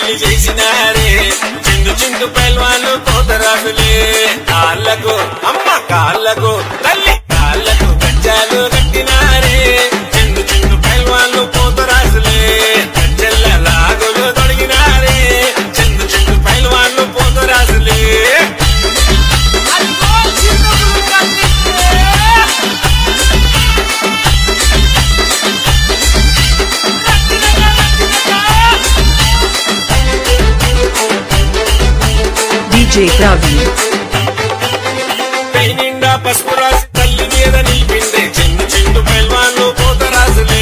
లొల్లి చేసినారే చిందు చిందు పైల్వాన్లు పోతరాజులే కాళ్ళకు అమ్మ కాళ్ళకు తల్లి కాళ్ళకు గజ్జాలు కట్టినారే చిందు చిందు పైల్వాన్లు పోతరాజులే గజ్జల్ల లాగులు తొడిగినారే చిందు చిందు పైల్వాన్లు పోతరాజులే DJ Praveen. పై నిండా పసుపు రాసి తల్లి మీద నిలిపిందే చిన్న చిండు పైల్వాన్లు పోతరాజులే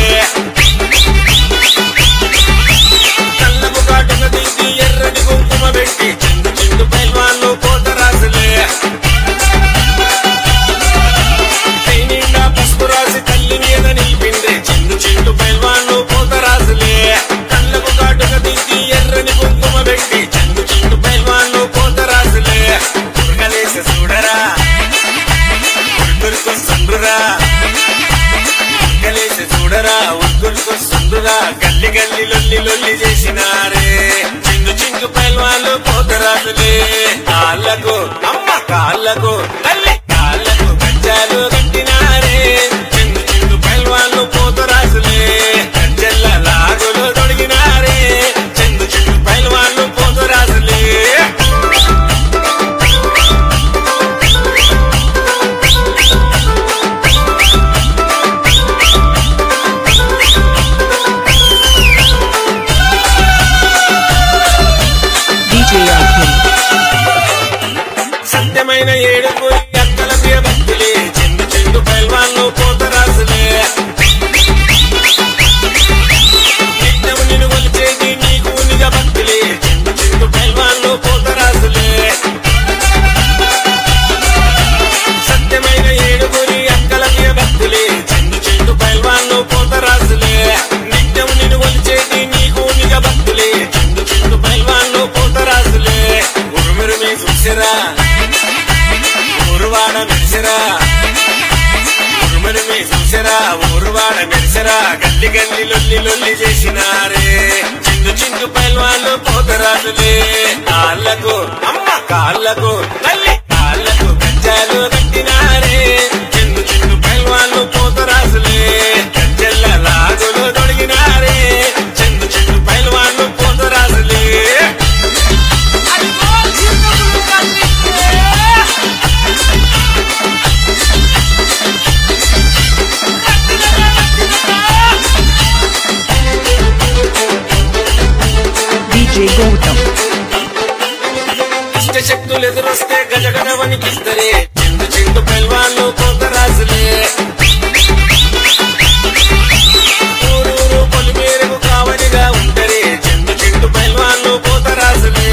కళ్ళకు కాటుక తీసి ఎర్రని కుంకుమ పెట్టి చిండు చిండు పైల్వాన్లు పోతరాజులే పై నిండా పసుపు రాసి తల్లి మీద నిలిపిందే చిండు చిండు పైల్వాన్లు పోతరాజులే కళ్ళకు కాటుక తీసి ఎర్రని కుంకుమ పెట్టి చిండు చిండు పైల్వాన్లు పోతరాజులే ఉరకలేసి చూడరా ఉరుకొస్తుండ్రురా ఉరకలేసి చూడరా ఉరుకొస్తుండ్రురా గల్లి గల్లి లొల్లి లొల్లి చేసినారే చిందు చిందు పైల్వాన్లు పోతరాజులే కాళ్ళకు అమ్మ కాళ్ళకు తల్లి కాళ్ళకు గజ్జాలు కట్టినారే చిందు చిందు పైల్వాన్లు పోతరాజులే గజ్జల్ల లాగులు తొడిగినారే చిందు చిందు పైల్వాన్లు పోతరాజులే DJ Akhil. సత్యమైన ఏడుపు అక్కల భక్తులే చెందు చెందు పైల్వాన్లు పోతరాజులే నిత్యము నిన్ను కొలిచేది నీకు నిజ భక్తులే చెందు చెందు పైల్వాన్లు పోతరాజులే సత్యమైన ఏడుగురి అక్కల భక్తులే చెందు చెందు పైల్వాన్లు పోతరాజులే నిత్యము నిన్ను కొలిచేది నీకు నిజ భక్తులే చెందు చెందు పైల్వాన్లు పోతరాజులే ఉరుమురుమి చూసిరా ఊరువాడ మెరిసరా ఉరుమురుమి చూసిరా ఊరువాడ మెరిసరా గల్లి గల్లి లొల్లి లొల్లి చేసినారే చిందు చిందు పైల్వాన్లు పోతరాజులే కాళ్ళకు అమ్మ కాళ్ళకు తల్లి కాళ్ళకు గజ్జాలు కట్టినారే చిందు చిందు పైల్వాన్లు పోతరాజులే గజ్జల్ల లాగులు తొడిగినారే చిందు చిందు పైల్వాన్లు పోతరాజులే DJ Gautam. ఇష్ట శక్తులు ఎదురొస్తే గజగజ వణికిస్తరే చిందు చిందు పెల్వాళ్ళు పోతరాజులే ఊరూరు పొలిమేరకు కావలిగా ఉంటరే చిందు చిందు పెల్వాళ్ళు పోతరాజులే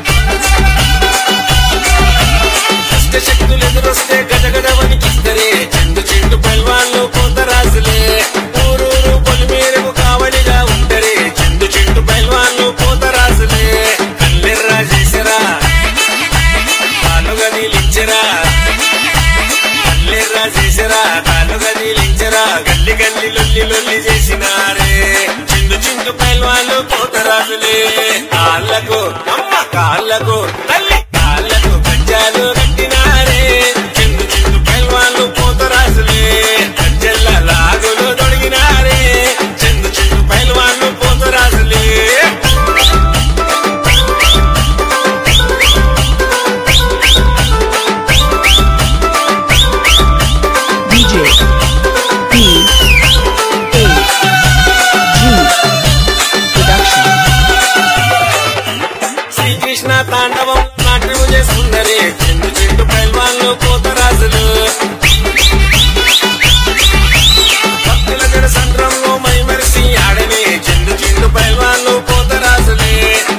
ఇష్ట శక్తులు ఎదురొస్తే గజగజ వణికిస్తరే చిందు చిందు పెల్వాళ్ళు పోతరాజులే ఊరూరు పొలిమేరకు కావలిగా ఉంటరే చిందు చిందు పెల్వాళ్ళు పోతరాజులే కల్లెర్రా చేసరా కాలుగా నీలించరా కల్లెర్రా చేసరా కాలుగా నీలించరా గల్లి గల్లి లొల్లి లొల్లి చేసినారే చిందు చిందు పైల్వాళ్ళు పోతరాజులే కాళ్ళకు అమ్మ కాళ్ళకు తల్లి కాళ్ళకు గజ్జాలు కట్టినారే చిందు చిందు పైల్వాళ్ళు పోతరాజులే గజ్జల్ల లాగులు తొడిగినారే చిందు చిందు పైల్వాళ్ళు పోతరాజులే DJ P A G Production. Srikrishna తాండవం నాట్యం చేస్తుందరే చెండు చెండు పైల్వాన్లు పోతరాజులు భక్తుల జడ సంద్రంలో మైమరిసి ఆడనే చెండు చెండు పైల్వాన్లు పోతరాజులే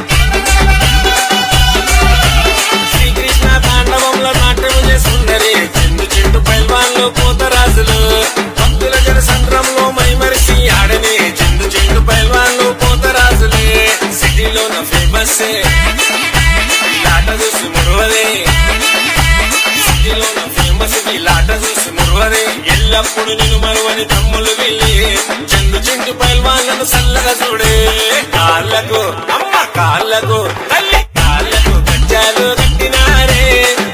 శ్రీకృష్ణ తాండవంలో నాట్యం చేస్తుందరే చెండు చెండు పైల్వాన్లు పోతరాజులు భక్తుల జడ సంద్రంలో మైమరిసి ఆడనే చెండు చెండు పైల్వాన్లు పోతరాజులే సిటీలోన ఫేమస్ లాట చూసి మురవదే సిటీలోన ఫేమస్ ఈ లాట చూసి మురవదే ఎల్ల ఎల్లప్పుడు నిన్ను మరువని తమ్ములు వెళ్ళి చందు చింటు పైల్వాన్లను సల్లగా చూడే కాళ్ళకు అమ్మ కాళ్ళకు తల్లి కాళ్ళకు గజ్జాలు కట్టినారే